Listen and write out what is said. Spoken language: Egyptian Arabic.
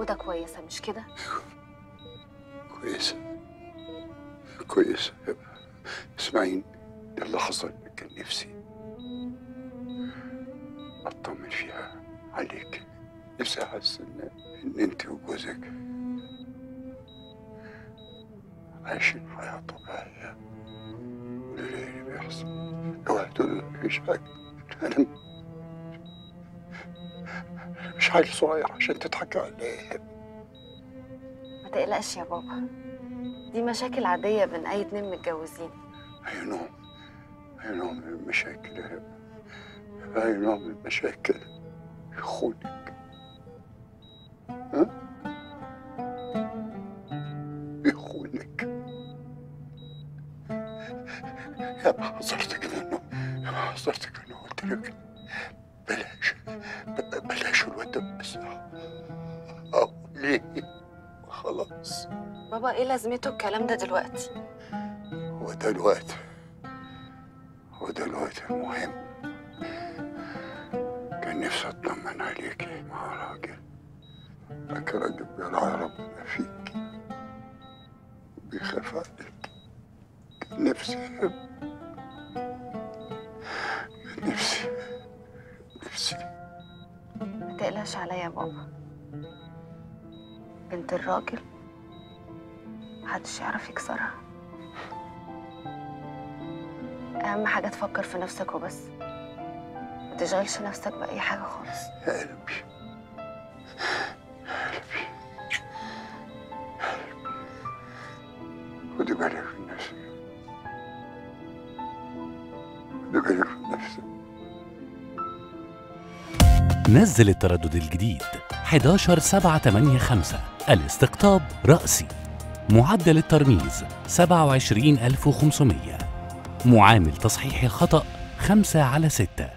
موجودة كويسة مش كده؟ كويسة كويسة اسمعين ده اللي حصل كان نفسي اطمن فيها عليك نفسي احس ان ان انت وجوزك عايشين حياة طبيعية ولا ايه اللي بيحصل اوعى تقول مفيش حاجة انا مش عيل صغير عشان تضحك عليه ما تقلقش يا بابا دي مشاكل عادية بين أي اتنين متجوزين أي نوع أي نوع من المشاكل يا أي نوع من المشاكل يخونك ها؟ يخونك يا ما حذرتك منه يا ما حذرتك منه قلت لك بلاش ب- بلاش الواد ده بس أو ليه خلاص بابا إيه لازمته الكلام ده دلوقتي؟ هو ده الوقت هو ده الوقت المهم كان نفسي اطمن عليكي مع راجل لكن راجل بيرعى ربنا فيك بيخاف عليك كان نفسي كان نفسي نفسي ما تقلقش عليا يا بابا بنت الراجل محدش يعرف يكسرها أهم حاجة تفكر في نفسك وبس ما تشغلش نفسك بأي حاجة خالص يا قلبي يا قلبي خدي بالك من نفسك خدي بالك من نفسك نزل التردد الجديد 11 7 8 5 الاستقطاب رأسي معدل الترميز 27500 معامل تصحيح الخطأ 5 على 6